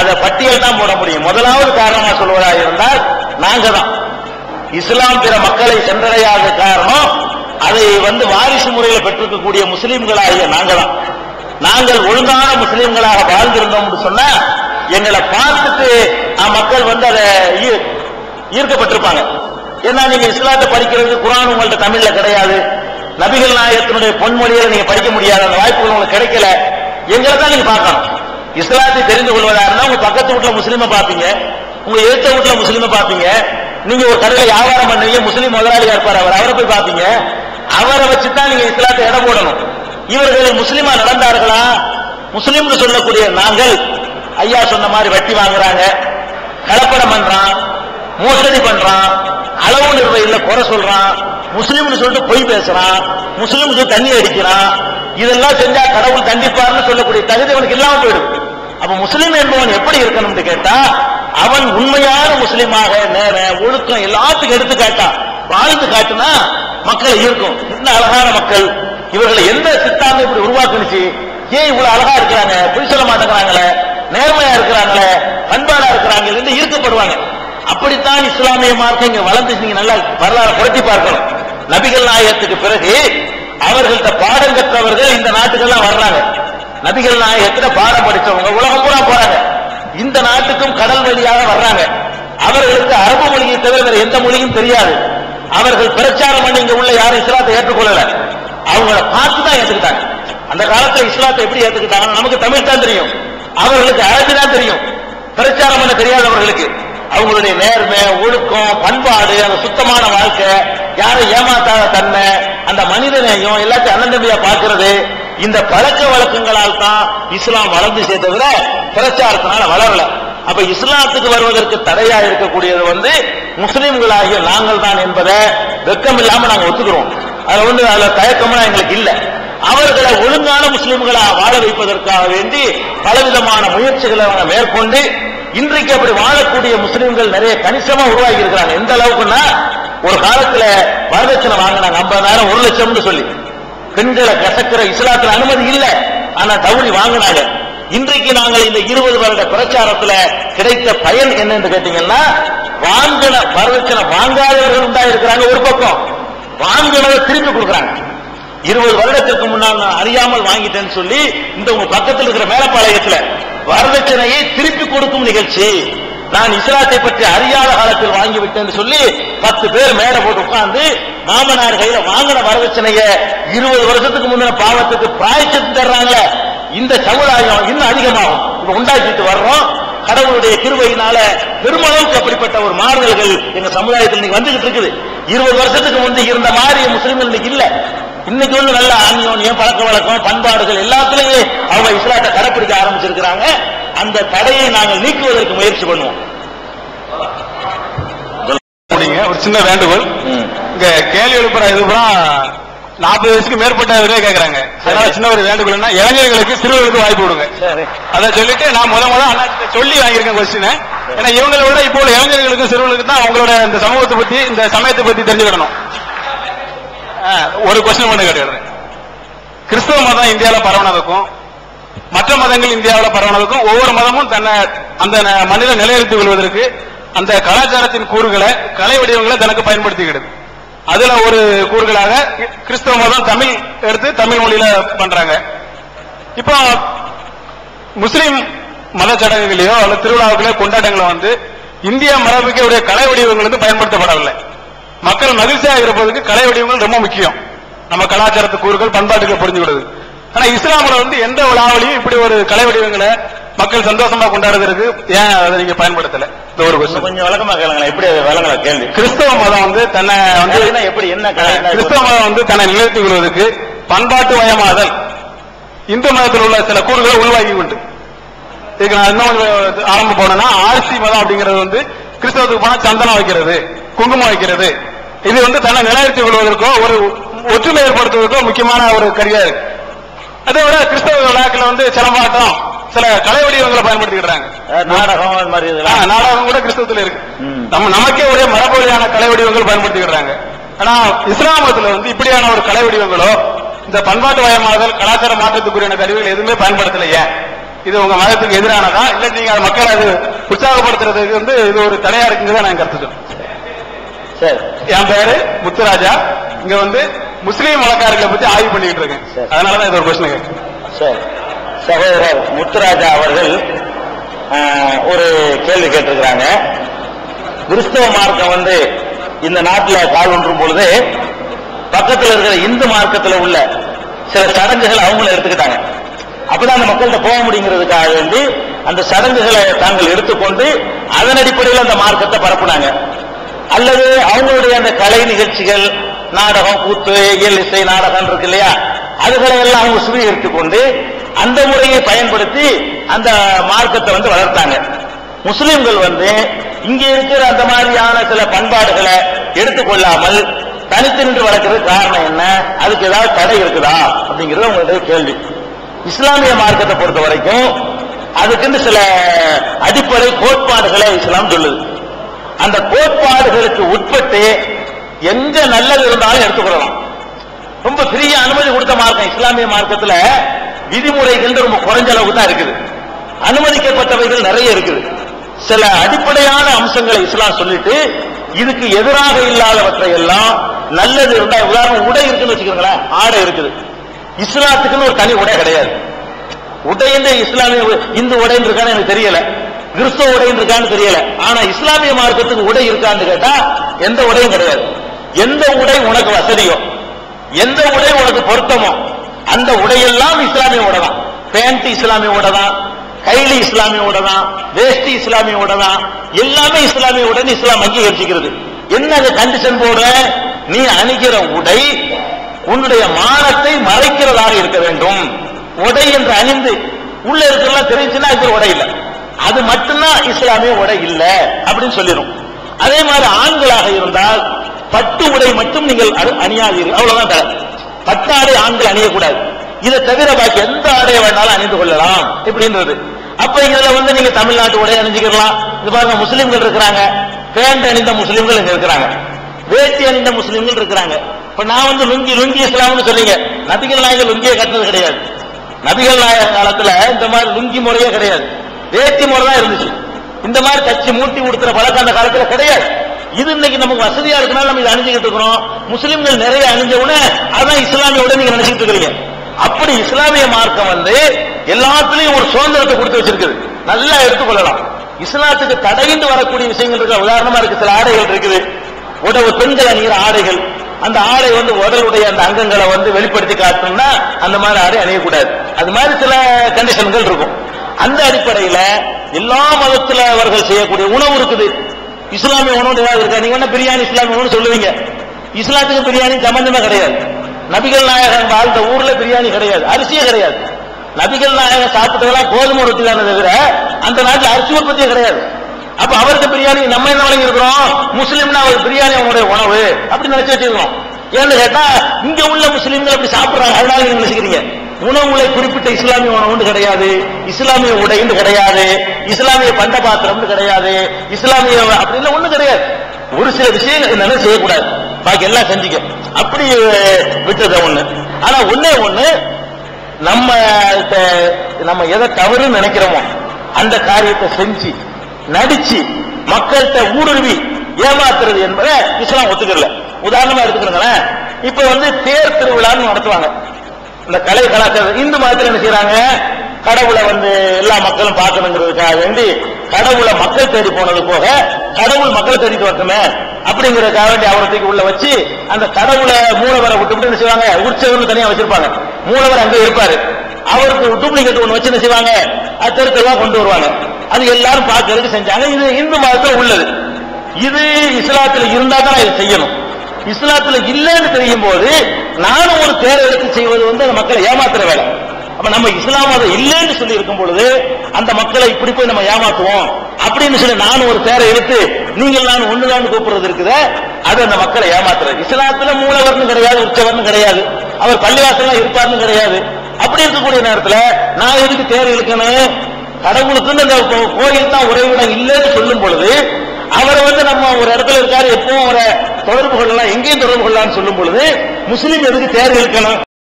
அதை பட்டியல் தான் போட முடியும் முதலாவது காரணமா சொல்வதா இருந்தால் நாங்க தான் இஸ்லாம் பிற மக்களை சென்றடையாத காரணம் அதை வந்து வாரிசு முறையில் பெற்றிருக்கக்கூடிய முஸ்லிம்களாகிய நாங்க தான் நாங்கள் ஒழுங்கான முஸ்லிம்களாக வாழ்ந்திருந்தோம்னு சொன்னா எங்களை பார்த்துட்டு அஹ், மக்கள் வந்து அதை ஈ- ஈர்க்கப்பட்டிருப்பாங்க ஏன்னா நீங்க இஸ்லாத்தை படிக்கிறது குரான் உங்கள்ட்ட தமிழ்ல கிடையாது நபிகள் நாயகத்தினுடைய பொன்மொழியில நீங்க படிக்க முடியாது அந்த வாய்ப்புகள் உங்களுக்கு கிடைக்கல எங்களை தான் நீங்க பார்க்கணும் இஸ்லாத்தை தெரிந்து கொள்வதா இருந்தா உங்க பக்கத்து வீட்டுல முஸ்லீமை பார்ப்பீங்க உங்க எழுத்த வீட்டுல முஸ்லீமை பார்ப்பீங்க நீங்க ஒரு கடையில வியாபாரம் பண்ணுவீங்க முஸ்லீம் முதலாளியா இருப்பார் அவர் அவரை போய் பார்ப்பீங்க அவரை வச்சு தான் நீங்க இஸ்லாத்தை இடம் போடணும் இவர்கள் முஸ்லிமா நடந்தார்களா முஸ்லிம்னு சொல்லக்கூடிய நாங்கள் ஐயா சொன்ன மாதிரி வட்டி வாங்குறாங்க கலப்படம் பண்றான் மோசடி பண்றான் அளவு நிர்வகில குறை சொல்றான் முஸ்லீம்னு சொல்லிட்டு பொய் பேசுறான் முஸ்லீம் சொல்லி தண்ணி அடிக்கிறான் இதெல்லாம் செஞ்சா கடவுள் தண்டிப்பார்னு சொல்லக்கூடிய தகுதி அவனுக்கு இல்லாம போயிடும் அப்ப முஸ்லீம் என்பவன் எப்படி இருக்கணும்னு கேட்டா அவன் உண்மையான முஸ்லீமாக நேர ஒழுக்கம் எல்லாத்துக்கும் எடுத்து காட்டான் வாழ்ந்து காட்டுனா மக்களை ஈர்க்கும் என்ன அழகான மக்கள் இவர்களை எந்த சித்தாந்தம் இப்படி உருவாக்குனுச்சு ஏன் இவ்வளவு அழகா இருக்கிறாங்க பொய் சொல்ல மாட்டேங்கிறாங்களே நேர்மையா இருக்கிறாங்களே பண்பாடா இருக்கிறாங்க என்று ஈர்க்கப்படுவாங்க அப்படித்தான் இஸ்லாமிய மார்க்கம் இங்க வளர்ந்து நீங்க நல்லா வரலாறு புரட்டி பார்க்கணும் நபிகள் நாயகத்துக்கு பிறகு அவர்கள்ட்ட பாடம் கற்றவர்கள் இந்த நாட்டுக்கெல்லாம் வர்றாங்க நபிகள் நாயகத்துல பாடம் படிச்சவங்க உலகம் பூரா போறாங்க இந்த நாட்டுக்கும் கடல் வழியாக வர்றாங்க அவர்களுக்கு அரபு மொழியை தவிர வேற எந்த மொழியும் தெரியாது அவர்கள் பிரச்சாரம் பண்ணி இங்க உள்ள யாரும் இஸ்லாத்தை ஏற்றுக்கொள்ளல அவங்கள பார்த்து தான் ஏத்துக்கிட்டாங்க அந்த காலத்துல இஸ்லாத்தை எப்படி ஏத்துக்கிட்டாங்க நமக்கு தமிழ் தான் தெரியும் அவர்களுக்கு அரபி தான் தெரியும் பிரச்சாரம் பண்ண தெரியாதவர்களுக்கு அவங்களுடைய நேர்மை ஒழுக்கம் பண்பாடு அந்த சுத்தமான வாழ்க்கை யாரை ஏமாத்தாத தன்மை அந்த மனிதநேயம் எல்லாத்தையும் அண்ணந்தம்பியா பார்க்கிறது இந்த பழக்க வழக்கங்களால் தான் இஸ்லாம் வளர்ந்துச்சே தவிர பிரச்சாரத்தினால வளரல அப்ப இஸ்லாத்துக்கு வருவதற்கு தடையா இருக்கக்கூடியது வந்து முஸ்லிம்களாகிய நாங்கள் தான் என்பதை வெக்கம் இல்லாம நாங்க ஒத்துக்கிறோம் அதுல வந்து அதுல தயக்கம்லாம் எங்களுக்கு இல்ல அவர்களை ஒழுங்கான முஸ்லிம்களா வாழ வைப்பதற்காக வேண்டி பலவிதமான முயற்சிகளை அவங்க மேற்கொண்டு இன்றைக்கு அப்படி வாழக்கூடிய முஸ்லிம்கள் நிறைய கணிசமா உருவாகி இருக்கிறாங்க எந்த அளவுக்குன்னா ஒரு காலத்துல வரதட்சணை வாங்கினாங்க ஐம்பதாயிரம் ஒரு லட்சம்னு சொல்லி பெண்களை கசக்கிற இஸ்லாத்துல அனுமதி இல்ல ஆனா தவுளி வாங்கினாங்க இன்றைக்கு நாங்கள் இந்த இருபது வருட பிரச்சாரத்துல கிடைத்த பயன் என்னன்னு கேட்டீங்கன்னா வாங்கின வரதட்சணை வாங்காதவர்கள் உண்டா இருக்கிறாங்க ஒரு பக்கம் வாங்கினதை திருப்பி கொடுக்குறாங்க இருபது வருடத்திற்கு முன்னால் நான் அறியாமல் வாங்கிட்டேன்னு சொல்லி இந்த உங்க பக்கத்தில் இருக்கிற மேலப்பாளையத்துல வரதட்சணையை திருப்பி கொடுக்கும் நிகழ்ச்சி நான் இஸ்லாத்தை பற்றி அறியாத காலத்தில் வாங்கி விட்டேன்னு சொல்லி பத்து பேர் மேடை போட்டு உட்கார்ந்து மாமனார் கையில வாங்கின வரதட்சணைய இருபது வருஷத்துக்கு முந்தின பாவத்துக்கு பிராய்ச்சத்து தர்றாங்களே இந்த சமுதாயம் இன்னும் அதிகமாகும் இப்ப உண்டாக்கிட்டு வர்றோம் கடவுளுடைய கிருபையினால பெருமளவுக்கு அப்படிப்பட்ட ஒரு மாறுதல்கள் எங்க சமுதாயத்தில் இன்னைக்கு வந்துகிட்டு இருக்குது இருபது வருஷத்துக்கு முந்தி இருந்த மாதிரி முஸ்லிம்கள் இன்னைக்கு இல்ல இன்னைக்கு வந்து நல்ல ஆன்யோன்யம் பழக்க வழக்கம் பண்பாடுகள் எல்லாத்துலயும் அவங்க இஸ்லாத்தை கடைப்பிடிக்க ஆரம்பிச்சிருக்கிறாங்க அந்த தடையை நாங்கள் நீக்குவதற்கு முயற்சி பண்ணுவோம் முடியுங்க ஒரு சின்ன வேண்டுகோள் ம். இங்க கேள்வி எழுப்புற இது பூரா நாற்பது வயசுக்கு மேற்பட்டவரே கேக்குறாங்க அதனால சின்ன ஒரு வேண்டுகோள்னா இளைஞர்களுக்கு சிறுவர்களுக்கு வாய்ப்பு கொடுங்க சரி அதை சொல்லிட்டு நான் முத முத அண்ணா கிட்ட சொல்லி வாங்கியிருக்கேன் கொஸ்டின் ஏன்னா இவங்களை விட இப்போ உள்ள இளைஞர்களுக்கும் சிறுவர்களுக்கு தான் அவங்களோட இந்த சமூகத்தை பத்தி இந்த சமயத்தை பத்தி தெரிஞ்சுக்கணும் ஆ, ஒரு கொஸ்டின் மட்டும் கேட்டுக்கிறேன் கிறிஸ்தவ மதம் இந்தியாவில் பரவனதுக்கும் மற்ற மதங்கள் இந்தியாவில் பரவனதுக்கும் ஒவ்வொரு மதமும் தன்னை அந்த ந- மனித நிலைநிறுத்திக் கொள்வதற்கு அந்த கலாச்சாரத்தின் கூறுகளை கலை வடிவங்களை தனக்கு பயன்படுத்திக்கிடுது அதுல ஒரு கூறுகளாக கிறிஸ்தவ மதம் தமிழ் எடுத்து தமிழ் மொழியில பண்றாங்க இப்போ முஸ்லிம் மத சடங்குகளையோ அல்லது திருவிழாவுகளோ கொண்டாட்டங்களோ வந்து இந்திய மரபுக்கு உடைய கலை வடிவங்கள் வந்து பயன்படுத்தப்படவில்லை மக்கள் மகிழ்ச்சியாக இருப்பதற்கு கலை வடிவங்கள் ரொம்ப முக்கியம் நம்ம கலாச்சாரத்து கூறுகள் பண்பாட்டுகளை புரிஞ்சுக்கிறது ஆனா இஸ்லாமில் வந்து எந்த விழாவிலையும் இப்படி ஒரு கலை வடிவங்களை மக்கள் சந்தோஷமா கொண்டாடுறதுக்கு ஏன் அதை நீங்க பயன்படுத்தல இந்த ஒரு இன்னும் கொஸ்டின் கொஞ்சம் விளக்கமா கேளுங்களேன் எப்படி அது விளங்கல கேள்வி கிறிஸ்தவ மதம் வந்து தன்னை வந்து கலைனா எப்படி என்ன கலை என்ன கிறிஸ்தவ மதம் வந்து தன்னை நிலைத்துக் கொள்வதற்கு பண்பாட்டு வயமாதல் இந்து மதத்தில் உள்ள சில கூறுகளை உள்வாங்கி கொண்டு இதுக்கு நான் இன்னும் கொஞ்சம் ஆரம்ப போனேன்னா ஆர்சி மதம் அப்படிங்கிறது வந்து கிறிஸ்தவத்துக்கு போனா சந்தனம் வைக்கிறது குங்குமம் வைக்கிறது இது வந்து தன்னை நிலைநிறுத்திக் கொள்வதற்கோ ஒரு ஒற்றுமை ஏற்படுத்துவதற்கோ முக்கியமான ஒரு கருவியா இருக்கு அதை விட கிறிஸ்தவ விழாக்கள் வந்து சிலம்பாட்டம் சில கலை வடிவங்களை பயன்படுத்திக்கிறாங்க அஹ் நாடகம் அது மாதிரி ஆ, இதெல்லாம் நாடகம் கூட கிறிஸ்தவத்துல இருக்கு ம். நம்ம நமக்கே ஒரே மரபு வழியான கலை வடிவங்கள் பயன்படுத்திக்கிறாங்க ஆனா இஸ்லாமத்துல வந்து இப்படியான ஒரு கலை வடிவங்களோ இந்த பண்பாட்டு வயமாதல் கலாச்சார மாற்றத்துக்குரியான கருவிகள் எதுவுமே பயன்படுத்தல ஏன் இது உங்க மதத்துக்கு எதிரானதா இல்ல நீங்க அதை மக்களை அது உற்சாகப்படுத்துறதுக்கு வந்து இது ஒரு தடையா இருக்குங்கிறத நான் கருத்து சொல்றேன். சரி என் பேரு முத்துராஜா இங்க வந்து முஸ்லீம் வழக்காரர்களை பத்தி ஆய்வு பண்ணிட்டு இருக்கேன் சரி. அதனாலதான் இது ஒரு கொஸ்டின் கேட்கிறேன் சரி சகோதரர் முத்துராஜா அவர்கள் ஆஹ், ஒரு கேள்வி கேட்டிருக்கிறாங்க கிறிஸ்தவ மார்க்கம் வந்து இந்த நாட்டில் கால் ஒன்றும் பொழுது பக்கத்தில் இருக்கிற இந்து மார்க்கத்தில் உள்ள சில சடங்குகள் அவங்களும் எடுத்துக்கிட்டாங்க அப்பதான் அந்த மக்கள்கிட்ட போக முடியுங்கிறதுக்காக வேண்டி அந்த சடங்குகளை தாங்கள் எடுத்துக்கொண்டு அதன் அடிப்படையில் அந்த மார்க்கத்தை பரப்புனாங்க அல்லது அவங்களுடைய அந்த கலை நிகழ்ச்சிகள் நாடகம் கூத்து இயல் இசை நாடகம் இருக்கு இல்லையா அதுகளை எல்லாம் அவங்க சுவீகரித்துக் கொண்டு அந்த முறையை பயன்படுத்தி அந்த மார்க்கத்தை வந்து வளர்த்தாங்க முஸ்லிம்கள் வந்து இங்க இருக்கிற அந்த மாதிரியான சில பண்பாடுகளை எடுத்துக்கொள்ளாமல் தனித்து நின்று வளர்க்கிறது காரணம் என்ன அதுக்கு ஏதாவது தடை இருக்குதா அப்படிங்கிறது உங்களுடைய கேள்வி இஸ்லாமிய மார்க்கத்தை பொறுத்த வரைக்கும் அதுக்குன்னு சில அடிப்படை கோட்பாடுகளை இஸ்லாம் சொல்லுது அந்த கோட்பாடுகளுக்கு உட்பட்டு எங்க நல்லது இருந்தாலும் எடுத்துக்கொள்ளலாம் ரொம்ப பெரிய அனுமதி கொடுத்த மார்க்கம் இஸ்லாமிய மார்க்கத்துல விதிமுறைகள் ரொம்ப குறைஞ்ச அளவுக்கு தான் இருக்குது அனுமதிக்கப்பட்டவைகள் நிறைய இருக்குது சில அடிப்படையான அம்சங்களை இஸ்லாம் சொல்லிட்டு இதுக்கு எதிராக இல்லாதவற்றை எல்லாம் நல்லது இருந்தா உதாரணம் உடை இருக்குன்னு வச்சுக்கோங்களேன் ஆடை இருக்குது இஸ்லாத்துக்குன்னு ஒரு தனி உடை கிடையாது உடைன்னு இஸ்லாமிய இந்து உடைன்னு இருக்கான்னு எனக்கு தெரியல கிறிஸ்தவ உடைன்னு இருக்கான்னு தெரியல ஆனா இஸ்லாமிய மார்க்கத்துக்கு உடை இருக்கான்னு கேட்டா எந்த உடையும் கிடையாது எந்த உடை உனக்கு வசதியோ எந்த உடை உனக்கு பொருத்தமோ அந்த உடையெல்லாம் இஸ்லாமிய உடை தான் பேண்ட் இஸ்லாமிய உடை தான் கைலி இஸ்லாமிய உடை தான் வேஷ்டி இஸ்லாமிய உடை தான் எல்லாமே இஸ்லாமிய உடைன்னு இஸ்லாம் அங்கீகரிச்சுக்கிறது என்ன அது கண்டிஷன் போடுற நீ அணிகிற உடை உன்னுடைய மானத்தை மறைக்கிறதாக இருக்க வேண்டும் உடை என்று அணிந்து உள்ள இருக்கிறதெல்லாம் தெரிஞ்சுன்னா இது உடை இல்லை அது மட்டும்தான் இஸ்லாமிய உடை இல்ல அப்படின்னு சொல்லிடும் அதே மாதிரி ஆண்களாக இருந்தால் பட்டு உடை மட்டும் நீங்கள் அணி- அணியாதீர்கள் அவ்வளவுதான் தடை பட்டாடை ஆண்கள் அணியக்கூடாது இதை தவிர பாக்கி எந்த ஆடையை வேணாலும் அணிந்து கொள்ளலாம் இப்படின்றது அப்ப இதுல வந்து நீங்க தமிழ்நாட்டு உடை அணிஞ்சுக்கலாம் இது பாருங்க முஸ்லிம்கள் இருக்கிறாங்க பேண்ட் அணிந்த முஸ்லிம்கள் இங்க இருக்கிறாங்க வேட்டி அணிந்த முஸ்லிம்கள் இருக்கிறாங்க இப்ப நான் வந்து லுங்கி லுங்கி இஸ்லாம்னு சொல்றீங்க நபிகள் நாயகர் லுங்கியை கட்டினது கிடையாது நபிகள் நாயகர் காலத்துல இந்த மாதிரி லுங்கி முறையே கிடையாது வேட்டி முறை தான் இருந்துச்சு இந்த மாதிரி தச்சு மூட்டி உடுத்துற பழக்கம் அந்த காலத்துல கிடையாது இது இன்னைக்கு நமக்கு வசதியா இருக்கனால நம்ம இதை அணிஞ்சுக்கிட்டு இருக்கிறோம் முஸ்லிம்கள் நிறைய அணிஞ்ச உடனே அதான் இஸ்லாமியோட நீங்க நினைச்சிட்டு இருக்கிறீங்க அப்படி இஸ்லாமிய மார்க்கம் வந்து எல்லாத்துலயும் ஒரு சுதந்திரத்தை கொடுத்து வச்சிருக்குது நல்லா எடுத்துக்கொள்ளலாம் இஸ்லாத்துக்கு தடையிட்டு வரக்கூடிய விஷயங்கள் இருக்கு உதாரணமா இருக்கு சில ஆடைகள் இருக்குது உடவு பெண்கள் அணிகிற ஆடைகள் அந்த ஆடை வந்து உடலுடைய அந்த அங்கங்களை வந்து வெளிப்படுத்தி காட்டணும்னா அந்த மாதிரி ஆடை அணியக்கூடாது அது மாதிரி சில கண்டிஷன்கள் இருக்கும் அந்த அடிப்படையில எல்லா மதத்துல அவர்கள் செய்யக்கூடிய உணவு இருக்குது இஸ்லாமிய உணவு ஏதாவது இருக்கா நீங்க என்ன பிரியாணி இஸ்லாமிய உணவு சொல்லுவீங்க இஸ்லாத்துக்கு பிரியாணி சம்பந்தமே கிடையாது நபிகள் நாயகன் வாழ்ந்த ஊர்ல பிரியாணி கிடையாது அரிசியே கிடையாது நபிகள் நாயகன் சாப்பிட்டதெல்லாம் கோதுமை ரொட்டி தானே தவிர அந்த நாட்டுல அரிசி உற்பத்தியே கிடையாது அப்ப அவருக்கு பிரியாணி நம்ம என்ன வழங்கி இருக்கிறோம் முஸ்லீம்னா அவர் பிரியாணி அவனுடைய உணவு அப்படி நினைச்சு வச்சிருக்கோம் ஏன்னு கேட்டா இங்க உள்ள முஸ்லீம்கள் அப்படி சாப்பிடுறாங்க அதனால நீங்க நினைச்சுக்கிறீங்க உணவுகளை குறிப்பிட்ட இஸ்லாமிய உணவுன்னு கிடையாது இஸ்லாமிய உடைன்னு கிடையாது இஸ்லாமிய பண்ட பாத்திரம்னு கிடையாது இஸ்லாமிய அப்படின்னு ஒண்ணு கிடையாது ஒரு சில விஷயங்கள் என்னன்னு செய்யக்கூடாது பாக்கி எல்லாம் செஞ்சுக்க அப்படி விட்டது ஒண்ணு ஆனா ஒண்ணே ஒண்ணு நம்ம த- நம்ம எதை தவறுன்னு நினைக்கிறோமோ அந்த காரியத்தை செஞ்சு நடிச்சு மக்கள்கிட்ட ஊடுருவி ஏமாத்துறது என்பதை இஸ்லாம் ஒத்துக்கல உதாரணமா எடுத்துக்கிறேங்களேன் இப்ப வந்து தேர் திருவிழான்னு நடத்துவாங்க இந்த கலை கலாச்சாரம் இந்து மதத்தில் என்ன செய்யறாங்க கடவுளை வந்து எல்லா மக்களும் பார்க்கணுங்கிறதுக்காக வேண்டி கடவுளை மக்கள் தேடி போனது போக கடவுள் மக்கள் தேடிட்டு வரட்டுமே அப்படிங்கறதுக்காக வேண்டி அவரை தூக்கி உள்ள வச்சு அந்த கடவுளை மூலவரை விட்டு என்ன செய்வாங்க உற்சவர்னு தனியா வச்சிருப்பாங்க மூலவர் அங்க இருப்பாரு அவருக்கு டூப்ளிகேட் ஒண்ணு வச்சு என்ன செய்வாங்க அது தெருக்கெல்லாம் கொண்டு வருவாங்க அது எல்லாரும் பார்க்கறதுக்கு செஞ்சாங்க இது இந்து மதத்துல உள்ளது இது இஸ்லாத்துல இருந்தா தான் இதை செய்யணும் இஸ்லாத்துல இல்லைன்னு தெரியும் போது நானும் ஒரு தேரை எடுத்து செய்வது வந்து அந்த மக்களை ஏமாத்துற வேலை அப்ப நம்ம இஸ்லாம் அதை இல்லைன்னு சொல்லி இருக்கும் பொழுது அந்த மக்களை இப்படி போய் நம்ம ஏமாத்துவோம் அப்படின்னு சொல்லி நானும் ஒரு தேரை எடுத்து நீங்கள் நான் ஒண்ணுதான் கூப்பிடுறது இருக்குது அது அந்த மக்களை ஏமாத்துறது இஸ்லாத்துல மூலவர்னு கிடையாது உற்சவர்னு கிடையாது அவர் பள்ளிவாசல்லாம் இருப்பார்னு கிடையாது அப்படி இருக்கக்கூடிய நேரத்துல நான் எதுக்கு தேர் இழுக்கணும் கடவுளுக்குன்னு அந்த கோ- கோயில் தான் உறைவிடம் இல்லைன்னு சொல்லும் பொழுது அவரை வந்து நம்ம ஒரு இடத்துல இருக்காரு எப்பவும் அவரை தொடர்பு கொள்ளலாம் எங்கேயும் தொடர்பு கொள்ளலாம்னு சொல்லும் பொழுது முஸ்லீம் எதுக்கு தேர் இழுக்கணும்